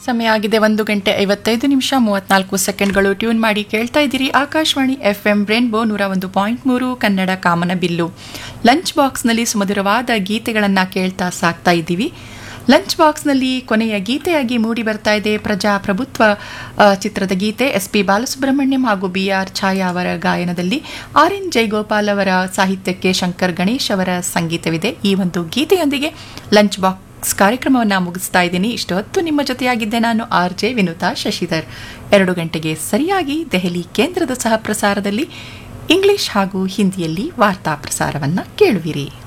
ಸಮಯ ಆಗಿದೆ ಒಂದು ಗಂಟೆ ಐವತ್ತೈದು ನಿಮಿಷ ಮೂವತ್ನಾಲ್ಕು ಸೆಕೆಂಡ್ಗಳು ಟ್ಯೂನ್ ಮಾಡಿ ಕೇಳ್ತಾ ಇದ್ದೀರಿ ಆಕಾಶವಾಣಿ ಎಫ್ ಎಂ ರೇನ್ಬೋ ನೂರ ಒಂದು ಪಾಯಿಂಟ್ ಮೂರು ಕನ್ನಡ ಕಾಮನ ಬಿಲ್ಲು ಲಂಚ್ ಬಾಕ್ಸ್ನಲ್ಲಿ ಸುಮಧುರವಾದ ಗೀತೆಗಳನ್ನು ಕೇಳ್ತಾ ಸಾಕ್ತಾ ಇದ್ದೀವಿ ಲಂಚ್ ಬಾಕ್ಸ್ನಲ್ಲಿ ಕೊನೆಯ ಗೀತೆಯಾಗಿ ಮೂಡಿ ಬರ್ತಾ ಇದೆ ಪ್ರಜಾಪ್ರಭುತ್ವ ಆ, ಚಿತ್ರದ ಗೀತೆ ಎಸ್ ಪಿ ಬಾಲಸುಬ್ರಹ್ಮಣ್ಯಂ ಹಾಗೂ ಬಿ ಆರ್ ಛಾಯಾ ಅವರ ಗಾಯನದಲ್ಲಿ ಆರ್ ಎನ್ ಜೈಗೋಪಾಲ್ ಅವರ ಸಾಹಿತ್ಯಕ್ಕೆ ಶಂಕರ್ ಗಣೇಶ್ ಅವರ ಸಂಗೀತವಿದೆ ಈ ಒಂದು ಗೀತೆಯೊಂದಿಗೆ ಲಂಚ್ ಬಾಕ್ಸ್ ಕಾರ್ಯಕ್ರಮವನ್ನು ಮುಗಿಸ್ತಾ ಇದ್ದೀನಿ ಇಷ್ಟು ಹೊತ್ತು ನಿಮ್ಮ ಜೊತೆಯಾಗಿದ್ದೆ ನಾನು ಆರ್ ಜೆ ವಿನುತಾ ಶಶಿಧರ್ ಎರಡು ಗಂಟೆಗೆ ಸರಿಯಾಗಿ ದೆಹಲಿ ಕೇಂದ್ರದ ಸಹ ಪ್ರಸಾರದಲ್ಲಿ ಇಂಗ್ಲಿಷ್ ಹಾಗೂ ಹಿಂದಿಯಲ್ಲಿ ವಾರ್ತಾ ಪ್ರಸಾರವನ್ನು ಕೇಳುವಿರಿ